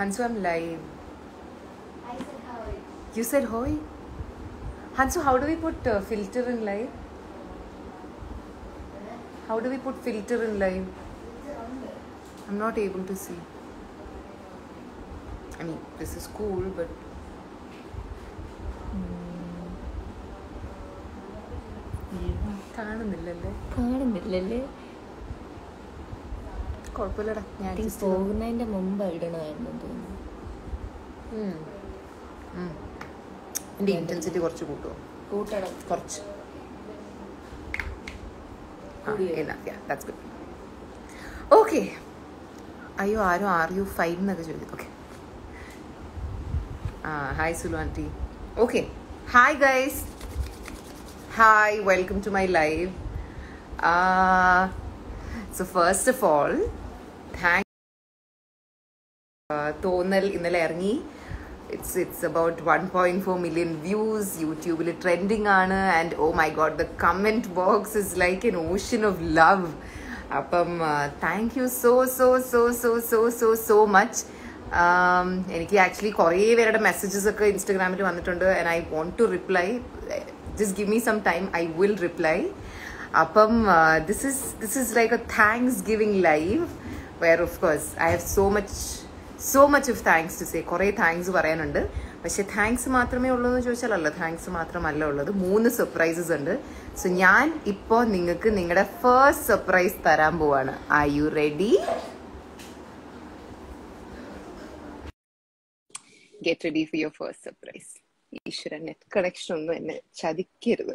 Hansu, I'm live. I said how it. You said hoy? Hansu, how do we put uh, filter in live? How do we put filter in live? I'm not able to see. I mean, this is cool, but. കാണുന്നില്ലല്ലേ കാണുന്നില്ലല്ലേ കുഴപ്പമില്ലടാ ഞാൻ ഈ adjust ചെയ്തോളാം. പോകുന്നതിന്റെ മുമ്പ് ഇടണമായിരുന്നു തോന്നുന്നു ഉം. ഉം. എന്റെ intensity കുറച്ച് കൂട്ടുമോ കൂട്ടണം കുറച്ച് ദാറ്റ്സ് ഗുഡ് ഓക്കെ അയ്യോ ആരും ആർ യു ഫൈൻ എന്നൊക്കെ ചോദിച്ചു ഓക്കെ ആ hi Sulu aunty okay hi guys hi welcome to my live so first of all thank Thonnal ഇന്നലെ ഇറങ്ങി it's it's about one point four million views യൂട്യൂബിൽ ട്രെൻഡിങ് ആണ് and oh my god the comment box is like an ocean of love അപ്പം thank you so so so so so so so much എനിക്ക് actually കുറേ പേരുടെ messages ഒക്കെ ഇൻസ്റ്റഗ്രാമിൽ വന്നിട്ടുണ്ട് and I want to reply just give me some time I will reply അപ്പം this is this is like a thanksgiving live where of course I have so much so much of thanks to say കുറേ thanks പറയാനുണ്ട് പക്ഷെ thanks മാത്രമേ ഉള്ളൂ എന്ന് ചോദിച്ചാൽ അല്ല thanks മാത്രമല്ല ഉള്ളത് മൂന്ന് സർപ്രൈസസ് ഉണ്ട് സോ ഞാൻ ഇപ്പോൾ നിങ്ങൾക്ക് നിങ്ങളുടെ ഫസ്റ്റ് സർപ്രൈസ് തരാൻ പോവാണ് are you ready get ready for your first surprise ഈശ്വര നെറ്റ് കണക്ഷൻ ഒന്നും എന്നെ ചതിക്കരുത്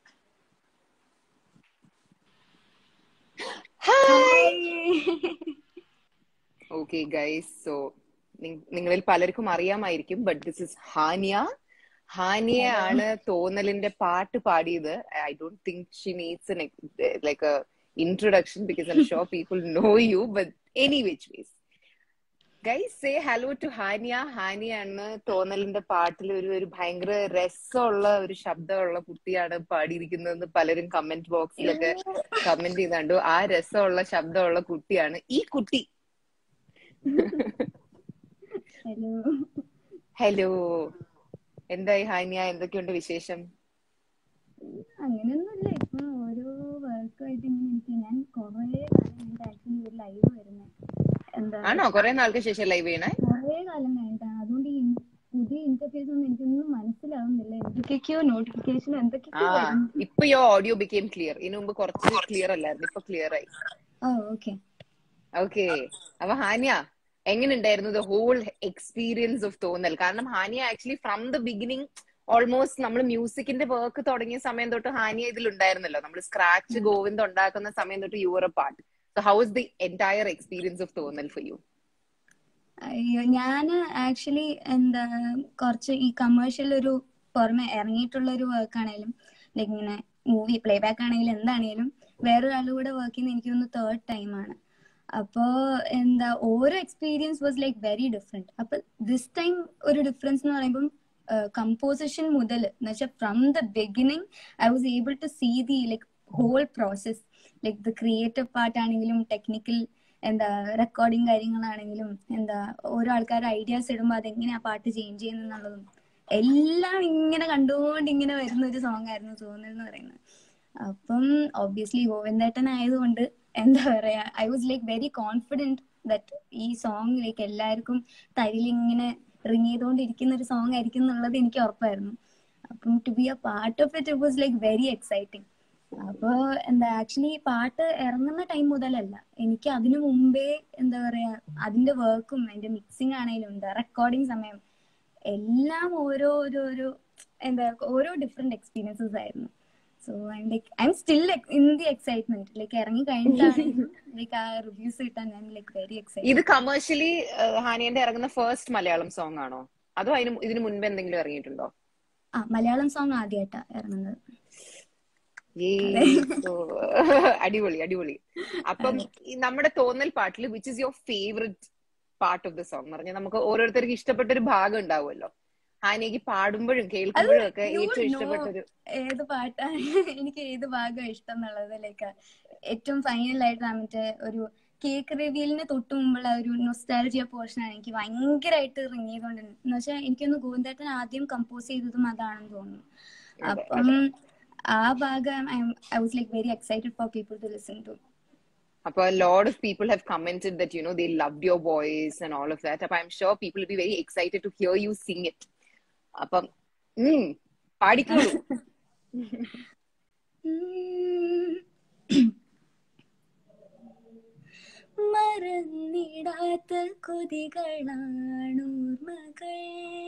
ഓക്കെ ഗൈസ് സോ നിങ്ങളിൽ പലർക്കും അറിയാമായിരിക്കും but this is Hania Hania ആണ് തോന്നലിന്റെ പാട്ട് പാടിയത് I don't think she needs like a introduction because I'm sure people know you but any which ways guys say hello to Hania Hania ആണ് തോന്നലിന്റെ പാട്ടിൽ ഒരു ഒരു ഭയങ്കര രസമുള്ള ഒരു ശബ്ദമുള്ള കുട്ടിയാണ് പാടിയിരിക്കുന്നതെന്ന് പലരും കമന്റ് ബോക്സിലൊക്കെ കമന്റ് ചെയ്തുണ്ടു ആ രസമുള്ള ശബ്ദമുള്ള കുട്ടിയാണ് ഈ കുട്ടി ഹലോ ഹലോ എന്തായി ഹാനിയ എന്തൊക്കെയുണ്ട് വിശേഷം അങ്ങനെയൊന്നുമില്ല ഇപ്പൊ ഓരോ വർക്കായിട്ട് ഇങ്ങനെ ഇരിക്കും ഞാൻ കുറേ കാലം കഴിഞ്ഞിട്ട് ആക്ച്വലി ഒരു ലൈവ് വരുന്നത് എന്താ ആണോ കുറെ നാൾക്ക് ശേഷം ലൈവ് ചെയ്യണേ കുറേ കാലം കഴിഞ്ഞിട്ടാണ് അതുകൊണ്ട് ഈ പുതിയ ഇന്റർഫേസ് ഒന്നും എനിക്കൊന്നും മനസ്സിലാവുന്നില്ല എന്തൊക്കെയൊക്കെയോ നോട്ടിഫിക്കേഷൻ ആ എന്തൊക്കെയൊക്കെയോ വരുന്നു ഇപ്പൊ യോ ഓഡിയോ ബിക്കെയിം ക്ലിയർ ഇതിനു മുമ്പ് കുറച്ച് ക്ലിയർ അല്ലായിരുന്നു ഇപ്പൊ ക്ലിയർ ആയി ഓ ഓക്കെ ഓക്കെ അപ്പൊ ഹാനിയ എങ്ങനെയുണ്ടായിരുന്നു the whole experience of Thonnal കാരണം Hania actually from the beginning almost നമ്മൾ മ്യൂസിക്കിന്റെ വർക്ക് തുടങ്ങിയ സമയം തൊട്ട് ഹാനിയ ഇതിൽ ഉണ്ടായിരുന്നല്ലോ നമ്മൾ സ്ക്രാച്ച് ഗോവിന്ദ് ഉണ്ടാക്കുന്ന സമയം തൊട്ട് your a part so how is the entire experience of Thonnal for you അയ്യോ ഞാന് ആക്ച്വലി എന്താ കുറച്ച് ഈ കമേഴ്ഷ്യൽ ഒരു പുറമെ ഇറങ്ങിയിട്ടുള്ള ഒരു വർക്ക് ആണെങ്കിലും ലൈക്ക് ഇങ്ങനെ മൂവി പ്ലേ ബാക്ക് ആണെങ്കിലും എന്താണെങ്കിലും വേറൊരാളുടെ കൂടെ വർക്ക് ചെയ്യുന്ന എനിക്ക് തോന്നുന്നു തേർഡ് ടൈം ആണ് അപ്പോ എന്താ ഓരോ experience was like very different അപ്പൊ ദിസ് ടൈം ഒരു ഡിഫറൻസ് എന്ന് പറയുമ്പോൾ കമ്പോസിഷൻ മുതൽ എന്ന് വെച്ചാൽ from the beginning I was able to see the like whole process like the creative part ആണെങ്കിലും ടെക്നിക്കൽ എന്താ റെക്കോർഡിങ് കാര്യങ്ങളാണെങ്കിലും എന്താ ഓരോ ആൾക്കാരുടെ ഐഡിയാസ് ഇടുമ്പോൾ അതെങ്ങനെയാ പാട്ട് ചേഞ്ച് ചെയ്യുന്നുള്ളതും എല്ലാം ഇങ്ങനെ കണ്ടുകൊണ്ട് ഇങ്ങനെ വരുന്ന ഒരു സോങ് ആയിരുന്നു തോന്നുന്നത് പറയുന്നത് അപ്പം ഒബ്വിയസ്ലി ഗോവിന്ദേട്ടൻ ആയതുകൊണ്ട് എന്താ പറയാ I was like very confident that ഈ സോങ് ലൈക്ക് എല്ലാവർക്കും തരിൽ ഇങ്ങനെ റിങ് ചെയ്തുകൊണ്ടിരിക്കുന്ന ഒരു സോങ് ആയിരിക്കും എന്നുള്ളത് എനിക്ക് ഉറപ്പായിരുന്നു അപ്പം to be a part of it it was like very exciting അപ്പൊ എന്താ ആക്ച്വലി പാട്ട് ഇറങ്ങുന്ന ടൈം മുതലല്ല എനിക്ക് അതിനു മുമ്പേ എന്താ പറയാ അതിന്റെ വർക്കും അതിന്റെ മിക്സിംഗ് ആണെങ്കിലും എന്താ റെക്കോർഡിംഗ് സമയം എല്ലാം ഓരോ ഓരോ ഓരോ എന്താ ഓരോ ഡിഫറെന്റ് എക്സ്പീരിയൻസസ് ആയിരുന്നു so I like I'm still in the excitement like ഇറങ്ങി കഴിഞ്ഞിട്ടാണെങ്കിലും ലൈക്ക് ആ റിവ്യൂസ് കിട്ടാൻ ഞാൻ ലൈക്ക് വെരി എക്സൈറ്റഡ് ഇത് കമേഴ്ഷ്യലി ഹാനിയന്റെ ഇറങ്ങുന്ന ഫസ്റ്റ് മലയാളം സോങ് ആണോ അതോ അതിന് ഇതിന് മുൻപ് എന്തെങ്കിലും ഇറങ്ങിയിട്ടുണ്ടോ ആ മലയാളം സോങ് ആദ്യമായിട്ടാ ഇറങ്ങുന്നത് Yay. So, അടിപൊളി അടിപൊളി അപ്പം ഈ നമ്മുടെ തോന്നൽ പാട്ടിൽ which is your favourite part of the song പറഞ്ഞാൽ നമുക്ക് ഓരോരുത്തർക്ക് ഇഷ്ടപ്പെട്ട ഒരു ഭാഗം ഉണ്ടാവുമല്ലോ ഹാനിക്ക് പാടുമ്പോഴും കേൾക്കുമ്പോഴും ഒക്കെ you ഏറ്റവും know. ഇഷ്ടപ്പെട്ട ഒരു ഏത് പാട്ടാണ് എനിക്ക് ഏത് ഭാഗം ഇഷ്ടം എന്നുള്ളത് ലൈക്ക് ഏറ്റവും ഫൈനൽ ആയിട്ട് മറ്റേ ഒരു കേക്ക് റിവീലിന് തൊട്ട് മുമ്പുള്ള ഒരു നൊസ്റ്റാലജിയ പോർഷനാണ് എനിക്ക് ഭയങ്കരമായിട്ട് റിങ് ചെയ്തോണ്ടിരുന്നത് എന്ന് വെച്ചാൽ എനിക്കൊന്ന് ഗോവിന്ദേട്ടൻ ആദ്യം കമ്പോസ് ചെയ്തതും അതാണെന്ന് തോന്നുന്നു അതെ, അപ്പം ആ ഭാഗം I was like very excited for people to listen to അപ്പൊ a lot of people have commented that you know they loved your voice and all of that അപ്പൊ i'm sure people will be very excited to hear you sing it അപ്പം ഉം പാടിക്കോളൂ മറന്നിടാത്ത കൊതികളാണോർമകൾ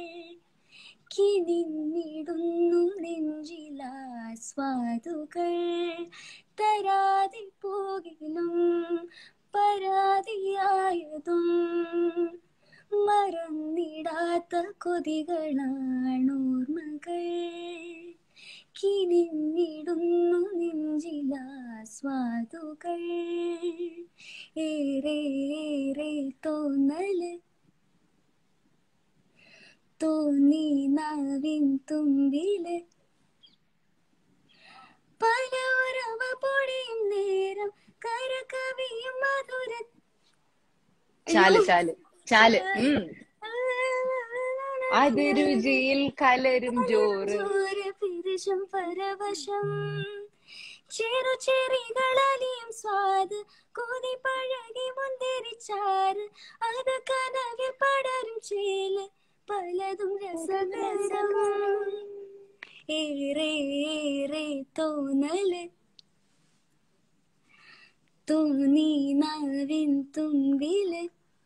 കിനിന്നിടുന്നു നെഞ്ചിലാസ്വാദുകൾ തരാതെ പോകിലും പരാതിയായതും മറന്നിടാത്ത കൊതികളാണോർമകൾ കിനിഞ്ഞിടുന്നു നെഞ്ചിലാസ്വാദുകൾ ഏറെ ഏറെ തോന്നല് തോന്നി നാവിൻ തുമ്പില് പല ഉറവ പൊടിയും നേരം കരകവിയും മധുര ചാല് ചാല് ചാല് ഉം അത് രുചിയിൽ കലരും ജോറ് പിരിശം പരവശം ചെറു ചെറികളലിയും സ്വാദ് കൊതി പഴകി മുന്തിരിച്ചാറ് അത് കനവിൽ പടരും ചേല് പലതും രസകരം ഏറെ ഏറെ തോന്നല് തോന്നി നാവിൻ തുമ്പില്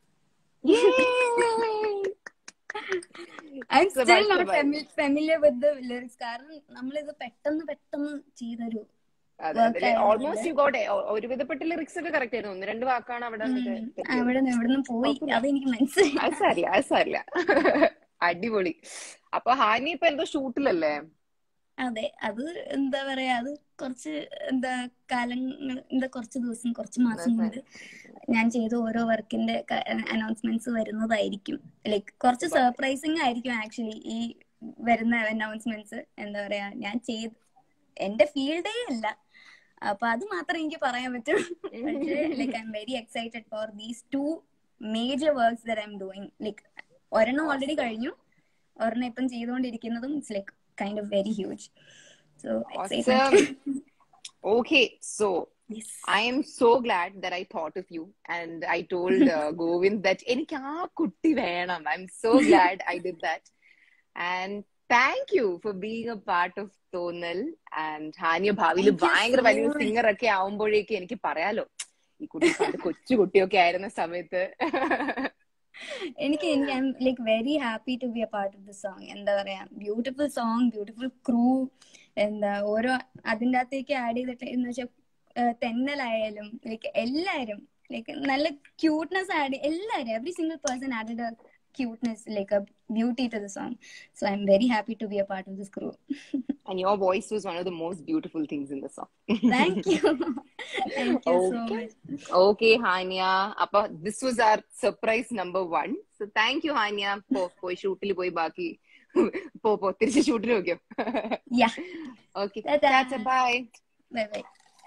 I'm It's a still not mastermind. fami- familiar with the lyrics കാരണം നമ്മളിത് പെട്ടെന്ന് പെട്ടെന്ന് ചെയ്തൊരു Work ആയതുകൊണ്ട്. ഓൾമോസ്റ്റ് യു ഗോട്ട് ഒരുവിധപ്പെട്ട ലിറിക്സ് ഒക്കെ കറക്റ്റ് ആയിരുന്നു ഒന്ന് രണ്ട് വാക്കാണ് അവിടെ ഉം, മറ്റേ തെറ്റിയത്. അവിടെ നിന്ന് ഇവിടെ നിന്ന് പോയി കുഴപ്പമില്ല. അതെനിക്ക് മനസ്സിലായി അത് സാരില്ല അത് സാരില്ല അടിപൊളി അപ്പൊ ഹാനി ഇപ്പൊ എന്തോ ഷൂട്ടിലല്ലേ അതെ അത് എന്താ പറയാ അത് കുറച്ച് എന്താ കാലങ്ങൾ എന്താ കുറച്ച് ദിവസം കുറച്ച് മാസം കൊണ്ട് ഞാൻ ചെയ്ത ഓരോ വർക്കിന്റെ അനൗൺസ്മെന്റ്സ് വരുന്നതായിരിക്കും ലൈക്ക് കുറച്ച് സർപ്രൈസിങ് ആയിരിക്കും ആക്ച്വലി ഈ വരുന്ന അനൗൺസ്മെന്റ്സ് എന്താ പറയാ ഞാൻ ചെയ്ത് എന്റെ ഫീൽഡേ അല്ല അപ്പൊ അത് മാത്രമേ എനിക്ക് പറയാൻ പറ്റൂ പക്ഷേ like I'm very excited for these two major works there I'm doing like ഒരെണ്ണം ഓൾറെഡി കഴിഞ്ഞു ഒരെണ്ണം ഇപ്പം ചെയ്തുകൊണ്ടിരിക്കുന്നതും it's like kind of very huge so Awesome. Okay, so I am so glad that I thought of you and I told uh, Govind that എനിക്ക് ആ കുട്ടി വേണം I'm so glad I did that and thank you for being a part of തോന്നൽ and ഹാനിയ ഭാവിയിൽ Thank you ഭയങ്കര so വലിയ much. Singer ഒക്കെ ആവുമ്പോഴേക്ക് എനിക്ക് പറയാലോ ഈ കുട്ടി പണ്ട് കൊച്ചു കുട്ടിയൊക്കെ ആയിരുന്ന സമയത്ത് എനിക്ക് I'm like very happy to be a part of the song എന്താ പറയാ ബ്യൂട്ടിഫുൾ സോങ് ബ്യൂട്ടിഫുൾ ക്രൂ എന്താ ഓരോ അതിൻ്റെ അകത്തേക്ക് ആഡ് ചെയ്തിട്ട് എന്ന് വെച്ചാൽ തെന്നലായാലും ലൈക്ക് എല്ലാരും ലൈക്ക് നല്ല ക്യൂട്ട്നെസ് ആഡ് എല്ലാരും every single person added a cuteness like a beauty to the song so I'm very happy to be a part of this crew and your voice was one of the most beautiful things in the song thank you thank you so Okay. Much okay Hania അപ്പൊ this was our surprise number one so thank you Hania പോ പോയി ഷൂട്ടിൽ പോയി ബാക്കി പോ പോ തിരിച്ച് ഷൂട്ടിൽ നോക്കിയോ yeah okay Ta-ta. Bye bye bye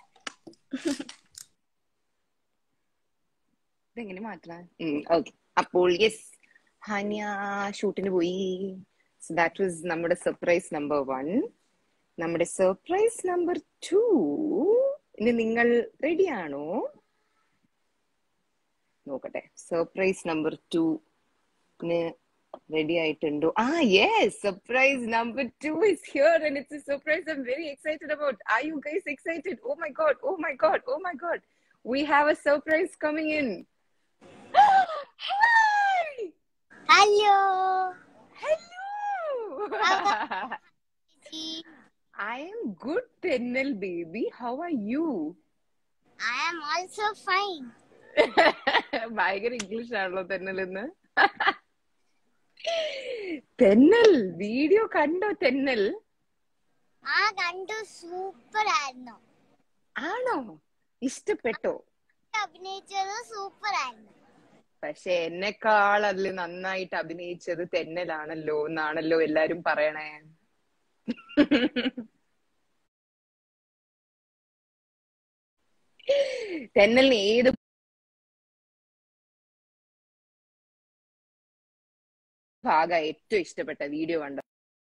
ഇതെങ്ങനെ മാറ്റണം ഓക്കെ അപ്പോൾ യെസ് ഹാനിയ ഷൂട്ടിന് പോയി സോ ദാറ്റ് വാസ് നമ്മുടെ സർപ്രൈസ് നമ്പർ വൺ നമ്മുടെ സർപ്രൈസ് നമ്പർ ടു ഇനി നിങ്ങൾ റെഡിയാണോ നോക്കട്ടെ സർപ്രൈസ് നമ്പർ ടു റെഡി ആയിട്ടുണ്ടോ ആ yes surprise number two is here and it's a surprise I'm very excited about are you guys excited oh my god oh my god oh my god we have a surprise coming in. Hi! Hello. Hello! I am good, Tennel baby. How are you? I am also fine. ഭയങ്കര English ആണല്ലോ തെന്നൽ ഇന്ന് തെന്നൽ video കണ്ടോ തെന്നൽ ആ കണ്ടു super ആയിരുന്നു ആണോ ഇഷ്ടപ്പെട്ടോ അഭിനയിച്ചത് സൂപ്പർ ആയിരുന്നു പക്ഷെ എന്നെക്കാൾ അതിൽ നന്നായിട്ട് അഭിനയിച്ചത് തെന്നലാണല്ലോ എന്നാണല്ലോ എല്ലാരും പറയണേ തെന്നലിന് ഏത് ഭാഗം ഏറ്റവും ഇഷ്ടപ്പെട്ട വീഡിയോ കണ്ടോ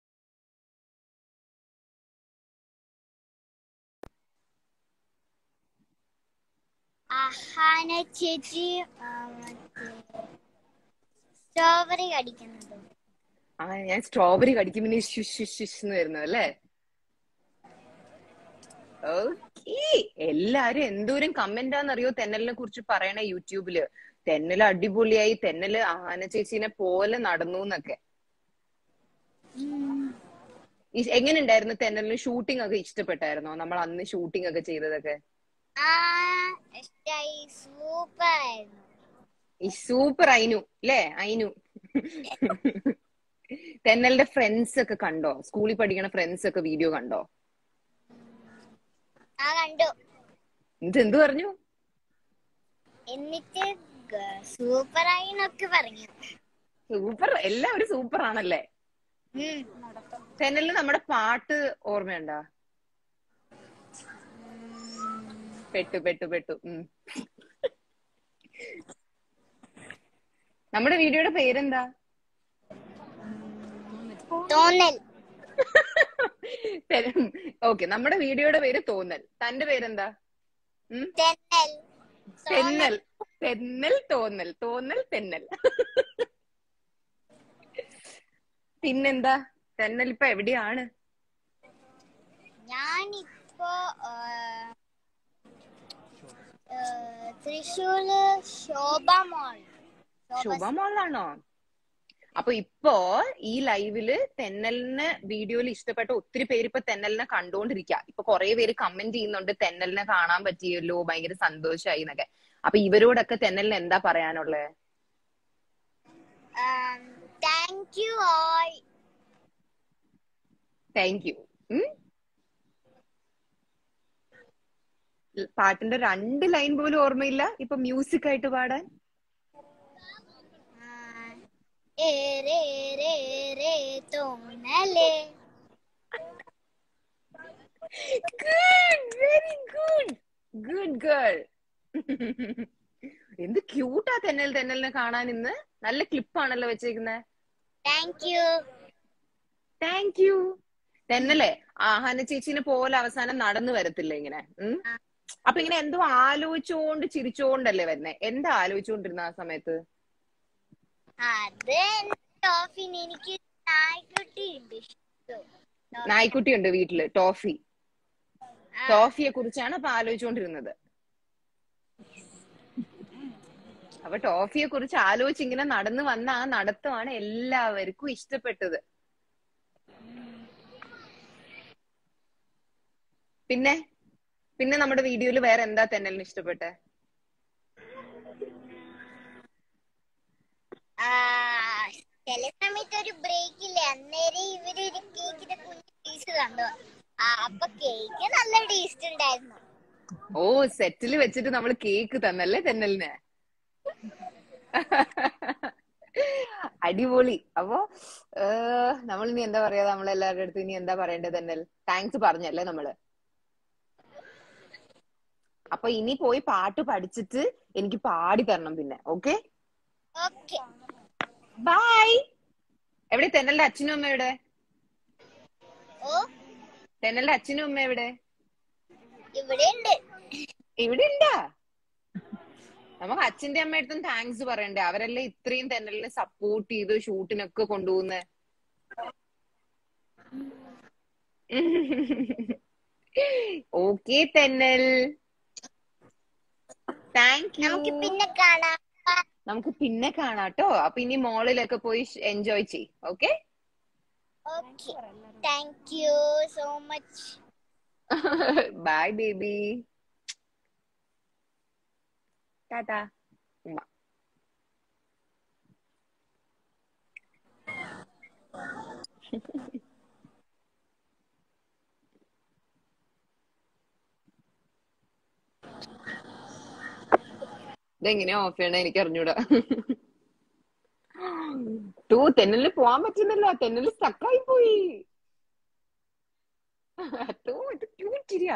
അഹാന ചേച്ചി ആ, മറ്റേ സ്ട്രോബെറി കടിക്കുന്നത് ആ ഞാൻ സ്ട്രോബെറി കടിക്കുമ്പോൾ എന്ന് വരുന്നു അല്ലേ ഓക്കേ എല്ലാരും എന്തോരം കമന്റ് ആണെന്നറിയോ തെന്നലിനെ കുറിച്ച് പറയണേ യൂട്യൂബില് തെന്നൽ അടിപൊളിയായി തെന്നല് ആന ചേച്ചീനെ പോലെ നടന്നു എന്നൊക്കെ ഈ- എങ്ങനെ ഉണ്ടായിരുന്നു തെന്നലിന് ഷൂട്ടിംഗ് ഒക്കെ ഇഷ്ടപ്പെട്ടായിരുന്നോ നമ്മൾ അന്ന് ഷൂട്ടിംഗ് ഒക്കെ ചെയ്തതൊക്കെ ആ ഇഷ്ടായി സൂപ്പർ ആയിരുന്നു ഈ സൂപ്പർ അയിനു അല്ലേ അയിനു തെന്നലിന്റെ ഫ്രണ്ട്സ് ഒക്കെ കണ്ടോ സ്കൂളിൽ പഠിക്കണ ഫ്രണ്ട്സ് ഒക്കെ വീഡിയോ കണ്ടോ ആ കണ്ടു ഇത് എന്ത് പറഞ്ഞു എന്നിട്ട് സൂപ്പറായി എന്നൊക്കെ പറഞ്ഞു സൂപ്പർ എല്ലാവരും സൂപ്പർ ആണല്ലേ ഉം. തെന്നലിന് നമ്മുടെ പാട്ട് ഓർമ്മയുണ്ടാ പെട്ടു പെട്ടു പെട്ടു ഉം. നമ്മുടെ വീഡിയോയുടെ പേരെന്താ തോന്നൽ ഓക്കെ നമ്മുടെ വീഡിയോയുടെ പേര് തോന്നൽ തന്റെ പേരെന്താ ഉം തെന്നൽ തെന്നൽ തെന്നൽ തോന്നൽ തോന്നൽ തെന്നൽ പിന്നെന്താ തെന്നൽ ഇപ്പൊ എവിടെയാണ് ഞാനിപ്പോ ആ, ആ, തൃശ്ശൂര് ശോഭ മോൾ ശോഭ മോളിലാണോ അപ്പൊ ഇപ്പോ ഈ ലൈവില് തെന്നലിന് വീഡിയോയിൽ ഇഷ്ടപ്പെട്ട ഒത്തിരി പേര് ഇപ്പൊ തെന്നലിനെ കണ്ടോണ്ടിരിക്കുക ഇപ്പൊ കുറെ പേര് കമന്റ് ചെയ്യുന്നുണ്ട് തെന്നലിനെ കാണാൻ പറ്റിയല്ലോ ഭയങ്കര സന്തോഷമായി എന്നൊക്കെ അപ്പൊ ഇവരോടൊക്കെ തെന്നലിന് എന്താ പറയാനുള്ളത് thank you all thank you പാട്ടിന്റെ രണ്ട് ലൈൻ പോലും ഓർമ്മയില്ല ഇപ്പൊ മ്യൂസിക് ആയിട്ട് പാടാൻ ഏ രേ രേ രേ തോന്നലേ good very good good girl എന്ത് ക്യൂട്ടാ തെന്നൽ തെന്നലിനെ കാണാൻ ഇന്ന് നല്ല ക്ലിപ്പാണല്ലോ വെച്ചേക്കുന്നത് താങ്ക് യു താങ്ക് യു തെന്നലെ ആഹാന ചേച്ചിനെ പോലെ അവസാനം നടന്നു വരത്തില്ല ഇങ്ങനെ ഉം? അപ്പൊ ഇങ്ങനെ എന്തോ ആലോചിച്ചോണ്ട് ചിരിച്ചോണ്ടല്ലേ വരുന്നേ എന്താ ആലോചിച്ചോണ്ടിരുന്ന ആ സമയത്ത് അത് ടോഫിന് എനിക്ക് നായ്ക്കുട്ടി ഉണ്ട് നായ്ക്കുട്ടി ഉണ്ട് വീട്ടില് ടോഫി ടോഫിയെ കുറിച്ചാണ് അപ്പൊ ആലോചിച്ചുകൊണ്ടിരുന്നത് അപ്പൊ ടോഫിയെ കുറിച്ച് ആലോചിച്ച് ഇങ്ങനെ നടന്നു വന്ന ആ നടത്തമാണ് എല്ലാവർക്കും ഇഷ്ടപ്പെട്ടത് പിന്നെ പിന്നെ നമ്മുടെ വീഡിയോയിൽ വേറെ എന്താ തെന്നലിന് ഇഷ്ടപ്പെട്ടെ ചില സമയത്ത് ഒരു ബ്രേക്ക് ഇല്ലേ അന്നേരം ഇവര് ഒരു കേക്കിന്റെ കുഞ്ഞു പീസ് കണ്ടു ആ, അപ്പൊ കേക്ക് നല്ല ടേസ്റ്റ് ഉണ്ടായിരുന്നു ഓ സെറ്റിൽ വെച്ചിട്ട് നമ്മൾ കേക്ക് തന്നല്ലേ തെന്നലിന് അടിപൊളി അപ്പൊ നമ്മൾ ഇനി എന്താ പറയാ നമ്മളെല്ലാവരുടെ അടുത്ത് ഇനി എന്താ പറയേണ്ടത് തെന്നൽ താങ്ക്സ് പറഞ്ഞല്ലേ നമ്മള് അപ്പൊ ഇനി പോയി പാട്ട് പഠിച്ചിട്ട് എനിക്ക് പാടി തരണം പിന്നെ ഓക്കെ ഓക്കെ ബൈ എവിടെ തെന്നലിന്റെ അച്ഛനും അമ്മ എവിടെ ഓ തെന്നലിന്റെ അച്ഛനും അമ്മ എവിടെ ഇവിടെ ഉണ്ട് ഇവിടെ ഉണ്ടാ നമുക്ക് അച്ഛന്റെ അമ്മയടുത്തും താങ്ക്സ് പറയണ്ടേ അവരല്ലേ ഇത്രയും തെന്നലിനെ സപ്പോർട്ട് ചെയ്ത് ഷൂട്ടിനൊക്കെ കൊണ്ടുപോകുന്നേ ഓക്കെ തെന്നൽ താങ്ക് യു നമുക്ക് പിന്നെ കാണാം നമുക്ക് പിന്നെ കാണാട്ടോ അപ്പൊ ഇനി മോളിലൊക്കെ പോയി എൻജോയ് ചെയ് okay okay thank you so much bye baby tata ഉമ്മ ഇതെങ്ങനെയാ ഓഫ് ചെയ്യണേ എനിക്ക് അറിഞ്ഞൂടാ ടൂ തെന്നലിന് പോവാൻ പറ്റുന്നില്ല തെന്നല് സ്റ്റക്കായി പോയി ടൂ ഇത് ക്യൂട്ട് ചിരിയാ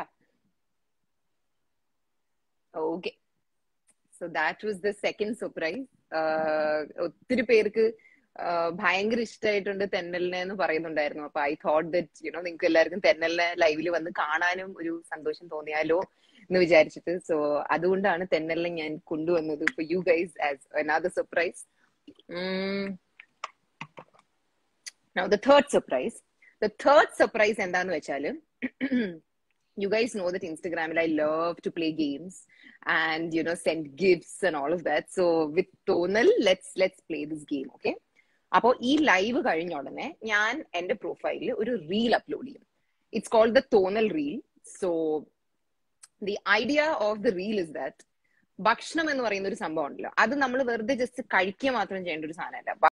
okay so that was the second surprise ഒത്തിരി പേർക്ക് ഭയങ്കര ഇഷ്ടമായിട്ടുണ്ട് തെന്നലിനെ എന്ന് പറയുന്നുണ്ടായിരുന്നു അപ്പൊ ഐ തോട്ട് ദറ്റ് യുനോ നിങ്ങൾക്ക് എല്ലാവർക്കും തെന്നലിനെ ലൈവിൽ വന്ന് കാണാനും ഒരു സന്തോഷം തോന്നിയാലോ എന്ന് വിചാരിച്ചിട്ട് സോ അതുകൊണ്ടാണ് തെന്നലിനെ ഞാൻ കൊണ്ടുവന്നത് for you guys as another surprise Now the third surprise. The third surprise എന്താന്ന് വെച്ചാല് you guys know that Instagram I love to play games and you know send gifts and all of that. So with Tonal, let's let's play this game, okay? അപ്പോൾ ഈ live കഴിഞ്ഞ ഉടനെ ഞാൻ എന്റെ പ്രൊഫൈലിൽ ഒരു റീൽ അപ്ലോഡ് ചെയ്യും it's called the തോന്നൽ reel so the idea of the reel is that ഭക്ഷണം എന്ന് പറയുന്ന ഒരു സംഭവം ഉണ്ടല്ലോ അത് നമ്മൾ വെറുതെ ജസ്റ്റ് കഴിക്കുക മാത്രം ചെയ്യേണ്ട ഒരു സാധനമല്ല